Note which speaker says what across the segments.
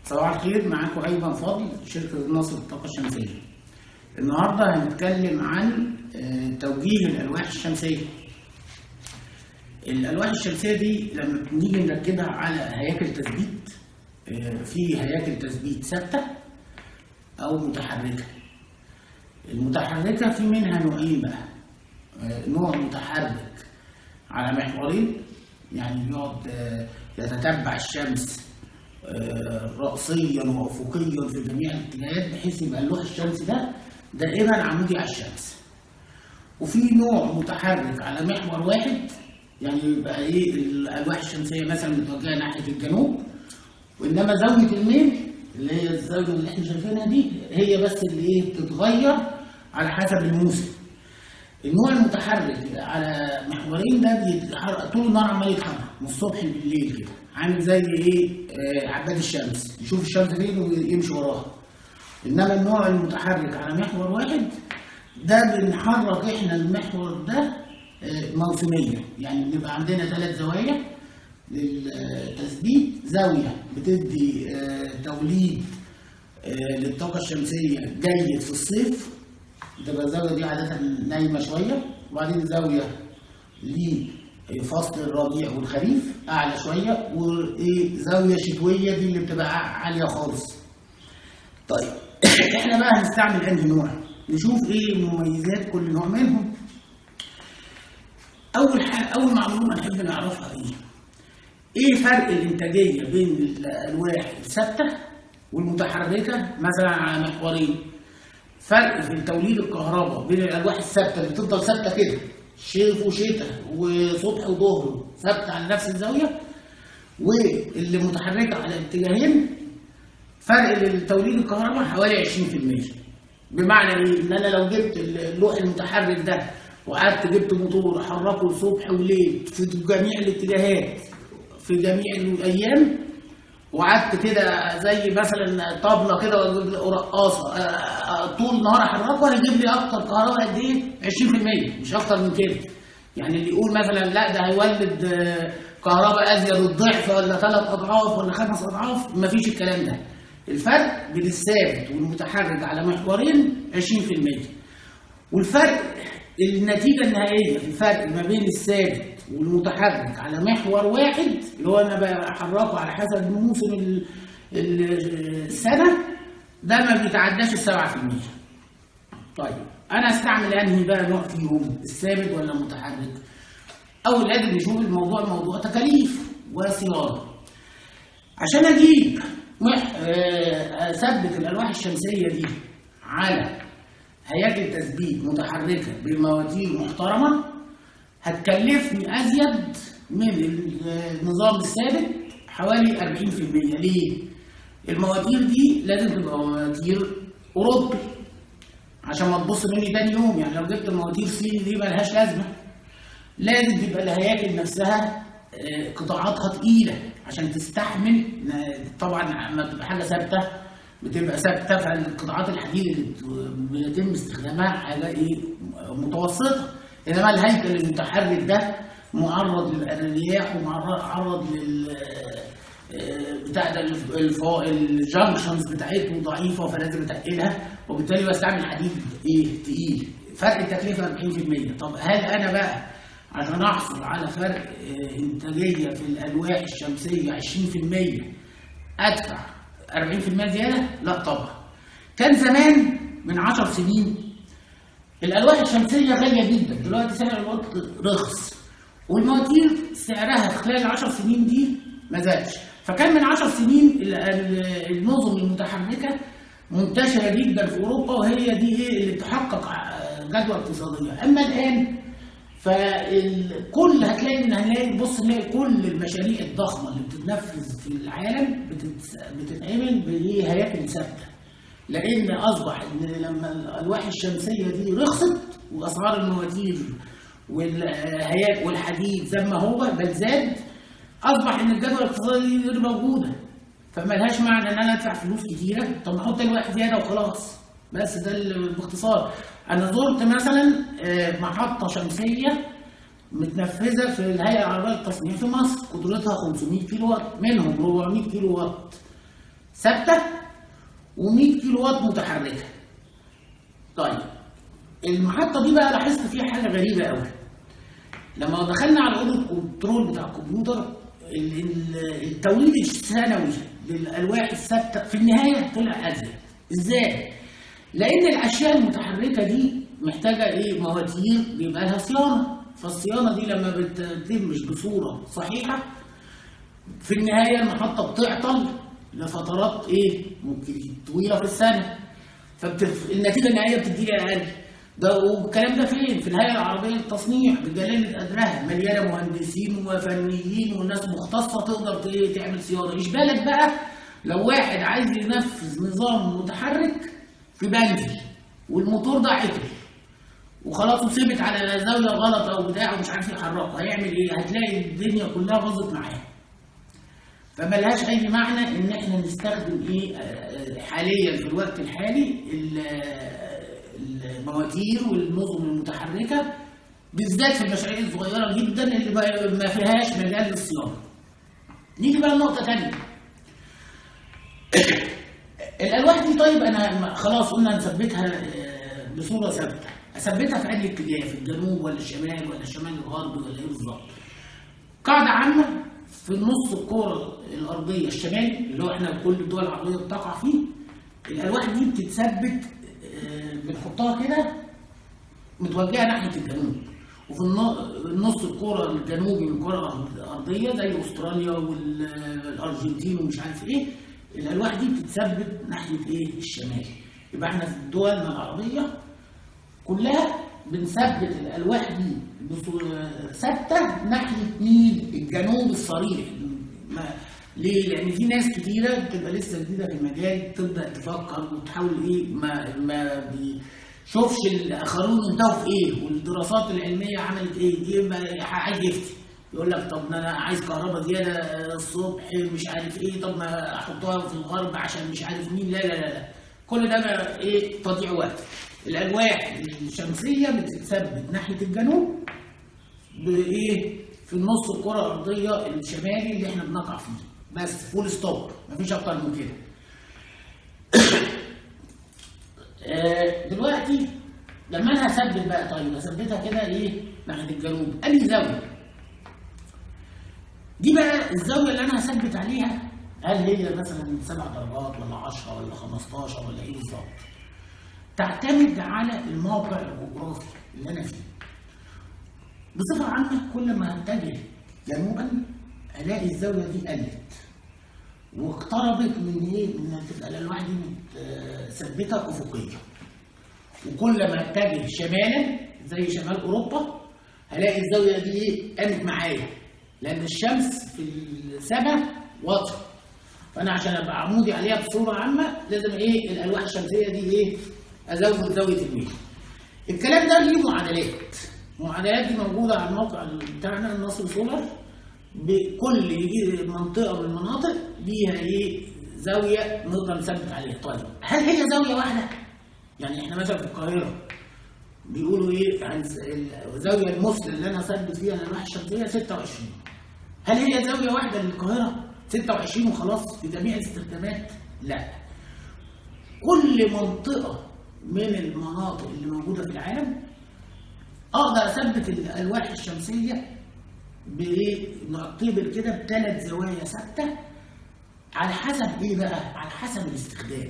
Speaker 1: صباح الخير معاكم ايمن فاضل شركه مصر الطاقه الشمسيه. النهارده هنتكلم عن آه، توجيه الالواح الشمسيه. الالواح الشمسيه دي لما بنيجي نركبها على هياكل تثبيت آه، في هياكل تثبيت ثابته او متحركه. المتحركه في منها نوعين بقى. آه، نوع متحرك على محورين يعني بيقعد آه، يتتبع الشمس آه، رأسيا وأفقيا في جميع الاتجاهات بحيث يبقى اللوح الشمسي ده دائما عمودي على الشمس. وفي نوع متحرك على محور واحد يعني يبقى ايه الألواح الشمسية مثلا متوجهة ناحية الجنوب وإنما زاوية الميل اللي هي الزاوية اللي احنا شايفينها دي هي بس اللي ايه بتتغير على حسب الموسم. النوع المتحرك على محورين ده بيتحرك طول النهار عمال يتحرك من الصبح بالليل كده عامل زي ايه آه عباد الشمس يشوف الشمس فين ويمشي وراها انما النوع المتحرك على محور واحد ده بنحرك احنا المحور ده آه موسميا يعني بنبقى عندنا ثلاث زوايا للتثبيت زاويه بتدي آه توليد آه للطاقه الشمسيه جيد في الصيف تبقى الزاويه دي عاده نايمه شويه وبعدين زاويه لفصل الربيع والخريف اعلى شويه وايه زاويه شتويه دي اللي بتبقى عاليه خالص. طيب احنا بقى هنستعمل انهي نوع؟ نشوف ايه مميزات كل نوع منهم. اول حاجه اول معلومه نحب نعرفها ايه؟ ايه فرق الانتاجيه بين الالواح الثابته والمتحركه مثلا على محورين؟ فرق في توليد الكهرباء بين الالواح الثابته اللي بتفضل ثابته كده صيف وشتاء وصبح وظهر ثابته على نفس الزاويه واللي متحركه على اتجاهين فرق توليد الكهرباء حوالي 20% بمعنى ايه؟ ان انا لو جبت اللوح المتحرك ده وقعدت جبت موتور احركه الصبح وليل في جميع الاتجاهات في جميع الايام وقعدت كده زي مثلا طبله كده واجيب لي رقاصه طول النهار احركه هيجيب لي اكتر كهرباء قد ايه؟ 20% مش اكتر من كده. يعني اللي يقول مثلا لا ده هيولد كهرباء ازيد الضعف ولا ثلاث اضعاف ولا خمس اضعاف مفيش الكلام ده. الفرق بين الثابت والمتحرك على محورين 20%. والفرق النتيجه النهائيه في الفرق ما بين الثابت والمتحرك على محور واحد اللي هو انا بحركه على حسب موسم السنه ده ما بيتعداش ال 7%. طيب انا استعمل انهي بقى نوع فيهم الثابت ولا المتحرك؟ اول حاجه نشوف الموضوع موضوع تكاليف وصيانه. عشان اجيب اثبت الالواح الشمسيه دي على هياكل تثبيت متحركه بمواتير محترمه هتكلفني ازيد من النظام الثابت حوالي 40% ليه؟ المواتير دي لازم تبقى مواتير اوروبي عشان ما تبص مني تاني يوم يعني لو جبت مواتير صيني دي ملهاش لازمه لازم تبقى الهياكل نفسها قطاعاتها تقيله عشان تستحمل طبعا لما تبقى حاجه ثابته بتبقى ثابته فالقطاعات الحديد اللي بيتم استخدامها حاجه ايه متوسطه انما الهيكل المتحرك ده معرض للرياح ومعرض لل بتاع ده الجنكشنز بتاعته ضعيفه فلازم اتقلها وبالتالي بستعمل حديد ايه تقيل فرق التكلفه 40% طب هل انا بقى عشان احصل على فرق انتاجيه في الالواح الشمسيه 20% ادفع 40% زياده؟ لا طبعا. كان زمان من 10 سنين الالواح الشمسيه غاليه جدا، دلوقتي سعر الوقت رخص. والمواتير سعرها في خلال 10 سنين دي ما زادش، فكان من 10 سنين النظم المتحركه منتشره جدا في اوروبا وهي دي ايه اللي بتحقق جدوى اقتصاديه، اما الان فالكل هتلاقي ان هنلاقي بص نلاقي كل المشاريع الضخمه اللي بتتنفذ في العالم بتتعمل بهياكل ثابته لان اصبح ان لما الالواح الشمسيه دي رخصت واسعار المواتير والهياكل والحديد زي ما هو بل زاد اصبح ان الجدوى الاقتصاديه دي غير موجوده فملهاش معنى ان انا ادفع فلوس كتيره طب ما احط الواحد زياده وخلاص بس ده باختصار انا زرت مثلا محطه شمسيه متنفذه في الهيئه العربيه للتصنيع في مصر قدرتها 500 كيلو وات منهم 400 كيلو وات ثابته و100 كيلو وات متحركه طيب المحطه دي بقى لاحظت فيها حاجه غريبه قوي لما دخلنا على اوضه الكنترول بتاع الكمبيوتر ال- ال- التوليد السنوي للالواح الثابته في النهايه طلع ازيد ازاي لان الاشياء المتحركه دي محتاجه ايه مواتير بيبقى لها صيانه فالصيانه دي لما بتتمش بصوره صحيحه في النهايه المحطه بتعطل لفترات ايه ممكن طويله في السنه فالنتيجه النهائيه بتدي لي اقل ده والكلام ده فين؟ في الهيئه العربيه للتصنيع بجلاله قدرها مليانه مهندسين وفنيين وناس مختصه تقدر ت- تعمل صيانه، ايش بالك بقى لو واحد عايز ينفذ نظام متحرك في بنزل والموتور ده عطل وخلاص وثبت على زاويه غلط او بتاع ومش عارف يحركه هيعمل ايه؟ هتلاقي الدنيا كلها باظت معاه. فملهاش اي معنى ان احنا نستخدم ايه آه، حاليا في الوقت الحالي ال- المواتير والنظم المتحركه بالذات في المشاريع الصغيره جدا اللي بقى- ما فيهاش مجال للصيانه. نيجي بقى لنقطه ثانيه. الالواح دي طيب انا ما- خلاص قلنا نثبتها آه، بصوره ثابته. اثبتها في اي اتجاه في الجنوب ولا الشمال ولا الشمال الغربي ولا ايه بالظبط؟ قاعدة عامة في النص الكرة الأرضية الشمالي اللي هو احنا كل الدول العربية بتقع فيه الألواح دي بتتثبت آه، بنحطها كده متوجهة ناحية الجنوب وفي الن- النص الكرة الجنوبي من الكرة الأرضية زي أستراليا والأرجنتين ومش عارف إيه الألواح دي بتتثبت ناحية إيه الشمال يبقى احنا في دولنا العربية كلها بنثبت الالواح دي بصورة ثابته ناحيه مين؟ الجنوب الصريح. ما ليه؟ لان في ناس كتيره بتبقى لسه جديده في المجال تبدا تفكر وتحاول ايه ما ما بيشوفش الاخرون انتهوا في ايه والدراسات العلميه عملت ايه يبقى عايز يفتي يقول لك طب ما انا عايز كهرباء زياده الصبح مش عارف ايه طب ما احطها في الغرب عشان مش عارف مين لا لا لا, لا. كل ده ما ايه تضييع وقت الالواح الشمسيه بتتثبت ناحيه الجنوب بايه في النص الكره الارضيه الشمالي اللي احنا بنقع فيه بس فول ستوب مفيش اكتر من كده آه، دلوقتي لما انا هثبت بقى طيب هثبتها كده ايه ناحيه الجنوب انهي زاويه دي بقى الزاويه اللي انا هثبت عليها هل هي مثلا سبع درجات ولا 10 ولا 15 ولا ايه بالظبط تعتمد على الموقع الجغرافي اللي انا فيه بصفه عامه كل ما اتجه جنوبا الاقي الزاويه دي قلت واقتربت من ايه؟ من ان تبقى الالواح دي متثبته افقيه. وكل ما اتجه شمالا زي شمال اوروبا هلاقي الزاويه دي ايه؟ قامت معايا. لان الشمس في السماء واطيه. فانا عشان ابقى عمودي عليها بصوره عامه لازم ايه؟ الالواح الشمسيه دي ايه؟ ازود زاويه الميل. الكلام ده ليه معادلات. المعادلات دي موجوده على الموقع بتاعنا النصر سولار بكل يجي منطقه من المناطق ليها ايه زاويه نقدر نثبت عليها طيب هل هي زاويه واحده يعني احنا مثلا في القاهره بيقولوا ايه عن الزاويه المثلى اللي انا اثبت فيها الالواح الشمسيه 26 هل هي زاويه واحده للقاهره 26 وخلاص في جميع الاستخدامات لا كل منطقه من المناطق اللي موجوده في العالم اقدر اثبت الالواح الشمسيه بايه؟ نعتبر كده بثلاث زوايا ثابته على حسب ايه بقى؟ على حسب الاستخدام.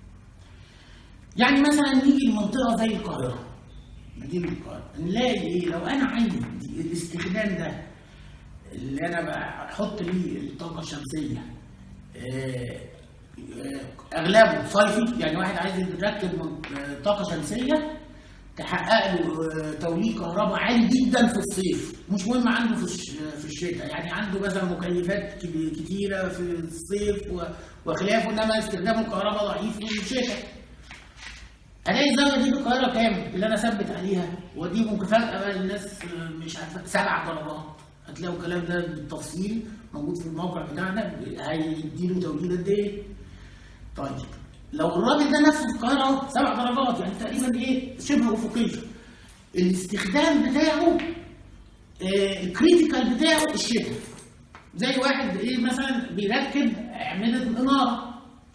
Speaker 1: يعني مثلا نيجي لمنطقه زي القاهره. نيجي القاهره نلاقي ايه؟ لو انا عايز الاستخدام ده اللي انا بحط ليه الطاقه الشمسيه آه، آه، اغلبه صيفي يعني واحد عايز يركب آه، طاقه شمسيه تحقق له آه، توليد كهرباء عالي جدا في الصيف مش مهم عنده في الش- في الشتاء يعني عنده مثلا مكيفات كب- كتيره في الصيف و- وخلافه انما استخدام الكهرباء ضعيف في الشتاء الاقي الزاويه دي في القاهره كام اللي انا اثبت عليها ودي ممكن فجاه بقى الناس آه، مش عارفه سبع درجات هتلاقوا الكلام ده بالتفصيل موجود في الموقع بتاعنا هيديله توليد قد ايه طيب لو الراجل ده نفسه في القاهره اهو سبع درجات يعني تقريبا ايه شبه افقيه الاستخدام بتاعه آه، الكريتيكال بتاعه الشتاء زي واحد ايه مثلا بيركب اعمده اناره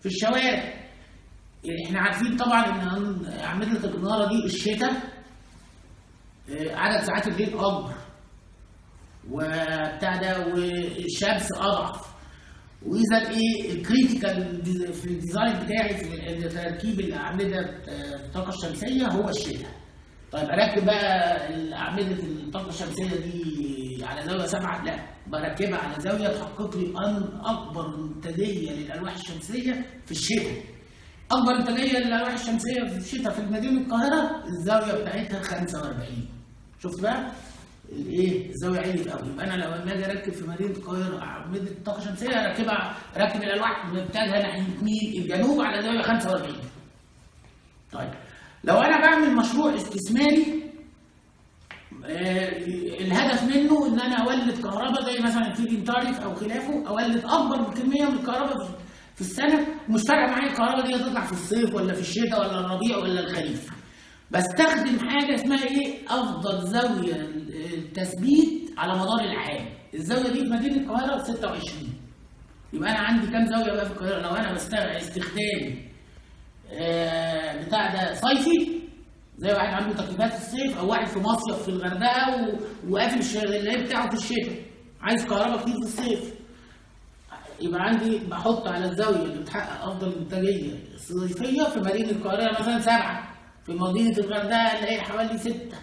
Speaker 1: في الشوارع احنا عارفين طبعا ان اعمده الاناره دي الشتاء آه، عدد ساعات الليل اكبر وبتاع ده والشمس اضعف واذا ايه الكريتيكال في الديزاين بتاعي في تركيب الاعمده آه، الطاقه الشمسيه هو الشتاء طيب اركب بقى اعمده الطاقه الشمسيه دي على زاويه سبعه لا بركبها على زاويه تحقق لي ان اكبر انتاجيه للالواح الشمسيه في الشتاء اكبر انتاجيه للالواح الشمسيه في الشتاء في مدينه القاهره الزاويه بتاعتها 45 شفت بقى الايه الزاويه عاليه قوي يبقى انا لو اجي اركب في مدينه القاهره اعمده الطاقه الشمسيه اركبها اركب الالواح بتاعتها ناحيه مين الجنوب على زاويه 45 طيب لو انا بعمل مشروع استثماري آه، الهدف منه ان انا اولد كهرباء زي مثلا الفيدين تاريف او خلافه اولد اكبر كميه من الكهرباء في- في السنه ومش فارقه معايا الكهرباء دي هتطلع في الصيف ولا في الشتاء ولا الربيع ولا الخريف بستخدم حاجه اسمها ايه افضل زاويه التثبيت على مدار العام الزاويه دي في مدينه القاهره 26 يبقى انا عندي كام زاويه بقى في القاهره لو انا بستخدم استخدامي آه، بتاع ده صيفي زي واحد عنده تكييفات في الصيف او واحد في مصيف في الغردقه و- وقافل الشغل بتاعه في الشتاء عايز كهرباء كتير في الصيف يبقى عندي بحط على الزاويه اللي بتحقق افضل انتاجيه صيفيه في مدينه القاهره مثلا سبعه في مدينه الغردقه اللي هي حوالي سته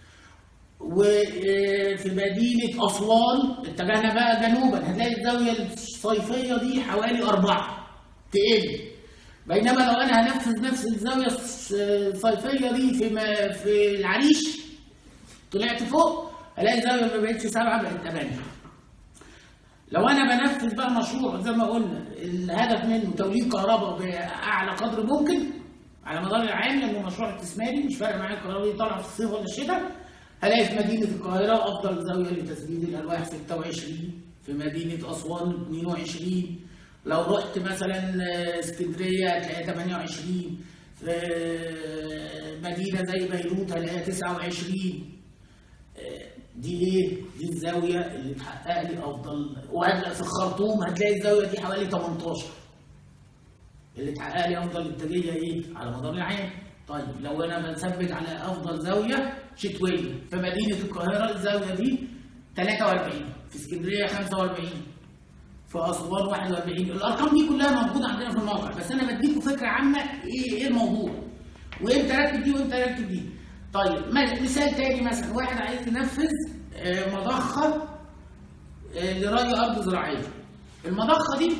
Speaker 1: وفي مدينة أسوان اتجهنا بقى جنوبا هتلاقي الزاوية الصيفية دي حوالي أربعة تقل بينما لو أنا هنفذ نفس الزاوية الص- الصيفية دي في ما- في العريش طلعت فوق ألاقي الزاوية ما بقتش سبعة بقت ثمانية لو انا بنفذ بقى مشروع زي ما قلنا الهدف منه توليد كهرباء باعلى قدر ممكن على مدار العام لانه مشروع استثماري مش فارق معايا الكهرباء دي طالعه في الصيف ولا الشتاء هلاقي في مدينه القاهره افضل زاويه لتسديد الالواح 26 في مدينه اسوان 22 لو رحت مثلا آه، اسكندريه هتلاقيها 28 في آه، مدينه زي بيروت هلاقيها 29 دي ايه؟ دي الزاويه اللي تحقق لي افضل وهبدا في الخرطوم هتلاقي الزاويه دي حوالي 18 اللي تحقق لي افضل انتاجيه ايه؟ على مدار العام. طيب لو انا بثبت على افضل زاويه شتويه في مدينه القاهره الزاويه دي 43 في اسكندريه 45 في اسوان 41 الارقام دي كلها موجوده عندنا في الموقع بس انا بديكم فكره عامه ايه ايه الموضوع وامتى اركب دي وامتى اركب دي طيب م- مثال تاني مثلا واحد عايز ينفذ آه، مضخه آه، لري ارض زراعيه المضخه دي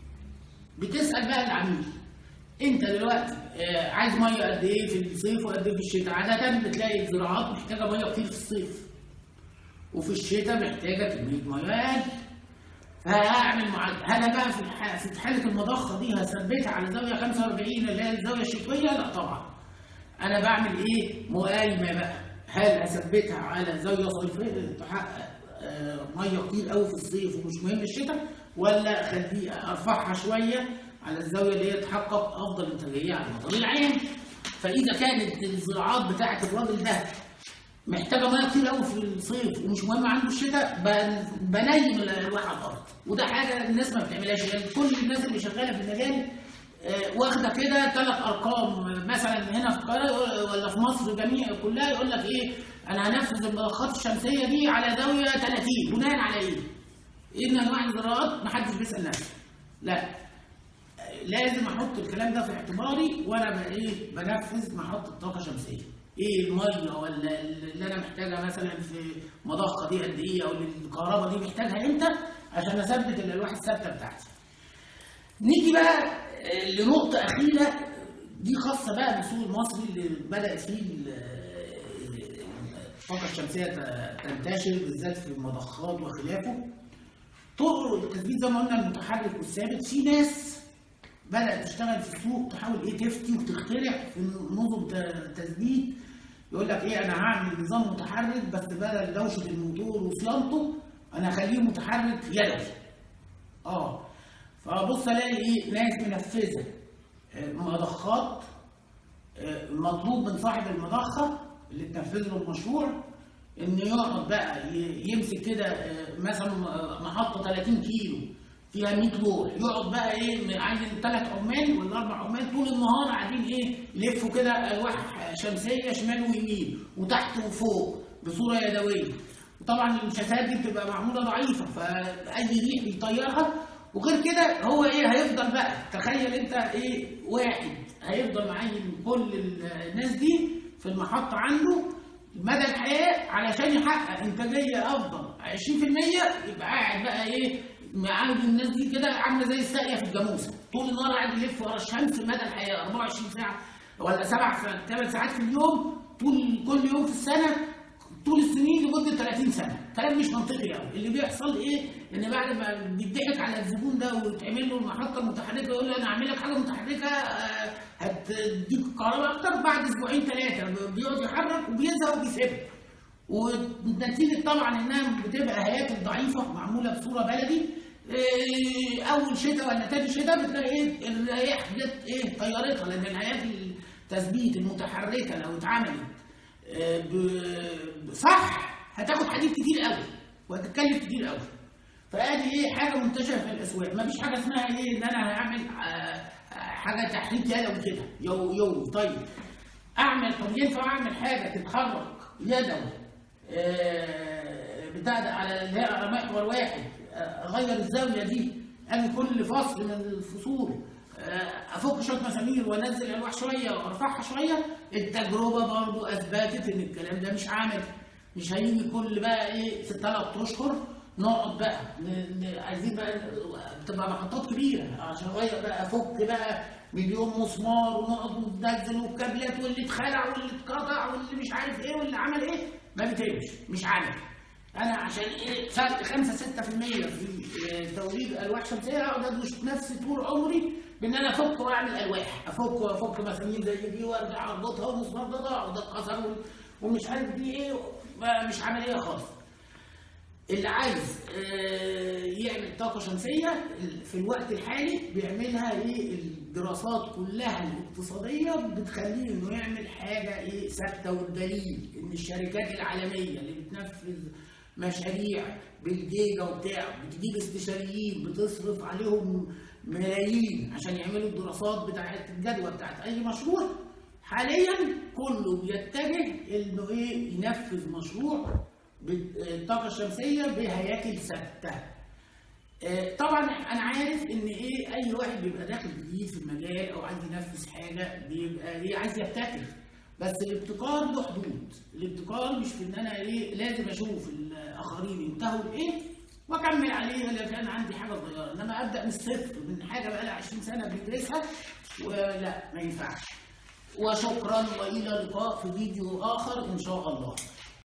Speaker 1: بتسال بقى العميل انت دلوقتي آه، عايز ميه قد ايه في الصيف وقد ايه في الشتاء عاده بتلاقي الزراعات محتاجه ميه كتير في الصيف وفي الشتاء محتاجه كميه ميه اقل فهعمل معادله انا بقى في الح- في حاله المضخه دي هثبتها على زاويه 45 اللي هي الزاويه الشتويه لا طبعا انا بعمل ايه مقايمه بقى هل اثبتها على زاويه صيفيه تحقق آه، ميه كتير قوي في الصيف ومش مهم الشتاء ولا اخليه ارفعها شويه على الزاويه اللي هي تحقق افضل انتاجيه على مدار العام فاذا كانت الزراعات بتاعه الراجل ده محتاجه ميه كتير قوي في الصيف ومش مهم عنده الشتاء بن- بنيم الالواح على الارض وده حاجه الناس ما بتعملهاش يعني كل الناس اللي شغاله في المجال آه، واخده كده ثلاث ارقام مثلا هنا في القاهره يقول- ولا في مصر جميع كلها يقول لك ايه انا هنفذ المضخات الشمسيه دي على زاويه 30 بناء على ايه؟ ايه من انواع الزراعات محدش بيسال نفسه لا لازم احط الكلام ده في اعتباري وانا بقى ايه بنفذ محطه طاقه شمسيه ايه الميه ولا اللي انا محتاجها مثلا في مضخه دي قد ايه او الكهرباء دي محتاجها امتى عشان اثبت الالواح الثابته بتاعتي نيجي بقى آه، لنقطه اخيره دي خاصه بقى بالسوق المصري اللي بدات فيه ال- الطاقه الشمسيه ت- تنتشر بالذات في المضخات وخلافه طرق التثبيت زي ما قلنا المتحرك والثابت في ناس بدأت تشتغل في السوق تحاول ايه تفتي وتخترع في نظم ت- تثبيت يقول لك ايه انا هعمل نظام متحرك بس بدل دوشه الموتور وصيانته انا هخليه متحرك يدوي اه فبص الاقي ايه ناس منفذه آه، مضخات آه، مطلوب من صاحب المضخه اللي تنفذ له المشروع ان يقعد بقى ي- يمسك كده آه، مثلا آه، محطه 30 كيلو فيها 100 لوح يقعد بقى ايه عايز ثلاث عمال ولا اربع عمال طول النهار قاعدين ايه يلفوا كده الواح شمسيه شمال ويمين وتحت وفوق بصوره يدويه وطبعا المشافات دي بتبقى معموله ضعيفه فاي ريح بيطيرها وغير كده هو ايه هيفضل بقى تخيل انت ايه واحد هيفضل معين كل الناس دي في المحطه عنده مدى الحياه علشان يحقق انتاجيه افضل 20% يبقى قاعد بقى ايه معاود الناس دي كده عامله زي الساقيه في الجاموسه طول النهار قاعد يلف ورا الشمس مدى الحياه 24 ساعه ولا سبع ثمان ساعات في اليوم طول كل يوم في السنه طول السنين لمده 30 سنه كلام مش منطقي قوي اللي بيحصل ايه ان بعد ما بيضحك على الزبون ده ويتعمل له المحطه المتحركه يقول له انا هعمل لك حاجه متحركه آه، هتديك كهرباء اكتر بعد اسبوعين ثلاثه بيقعد يحرك وبيزهق وبيسيبك ونتيجه طبعا انها بتبقى هياكل ضعيفه معموله بصوره بلدي إيه، اول شتاء ولا تاني شتاء بتلاقي ايه الرياح جت ايه طيرتها لان الهياكل التثبيت المتحركه لو اتعملت آه، ب- صح هتاخد حديد كتير قوي وهتتكلف كتير قوي فادي ايه حاجه منتشره في الاسواق مفيش حاجه اسمها ايه ان انا هعمل آه، حاجه تحريك يدوي كده يو يو طيب اعمل طب ينفع اعمل حاجه تتحرك يدوي آه، بتاع ده على اللي هي على محور واحد آه، اغير الزاويه دي اجي كل فصل من الفصول آه، افك شويه مسامير وانزل الواح شويه وارفعها شويه التجربه برضو اثبتت ان الكلام ده مش عملي مش هيجي كل بقى ايه في ثلاث اشهر نقعد بقى ن- ن- عايزين بقى بتبقى محطات كبيره عشان اغير بقى افك بقى مليون مسمار ونقعد ننزل والكابلات واللي اتخلع واللي اتقطع واللي مش عارف ايه واللي عمل ايه ما بيتمش مش عملي انا عشان ايه فرق 5 6% في آه، توليد الواح شمسيه اقعد ادوش نفسي طول عمري بان انا افك واعمل الواح افك وافك مسامير زي دي وارجع اربطها والمسمار ده ضاع وده اتكسر وال- ومش عارف دي ايه ما- مش عمليه خالص اللي عايز آه، يعمل طاقة شمسية في الوقت الحالي بيعملها ايه الدراسات كلها الاقتصادية بتخليه انه يعمل حاجة ايه ثابتة والدليل ان الشركات العالمية اللي بتنفذ مشاريع بالجيجا وبتاع بتجيب استشاريين بتصرف عليهم ملايين عشان يعملوا الدراسات بتاعت الجدوى بتاعت اي مشروع حاليا كله بيتجه انه ايه ينفذ مشروع بالطاقه الشمسيه بهياكل ثابته آه، طبعا انا عارف ان ايه اي واحد بيبقى داخل جديد في المجال او عايز ينفذ حاجه بيبقى ايه عايز يبتكر بس الابتكار له حدود الابتكار مش في ان انا ايه لازم اشوف الاخرين انتهوا لايه واكمل عليها لو كان عندي حاجه صغيره انما ابدا من الصفر من حاجه بقى لها 20 سنه بندرسها ولا ما ينفعش وشكرا والى اللقاء في فيديو اخر ان شاء الله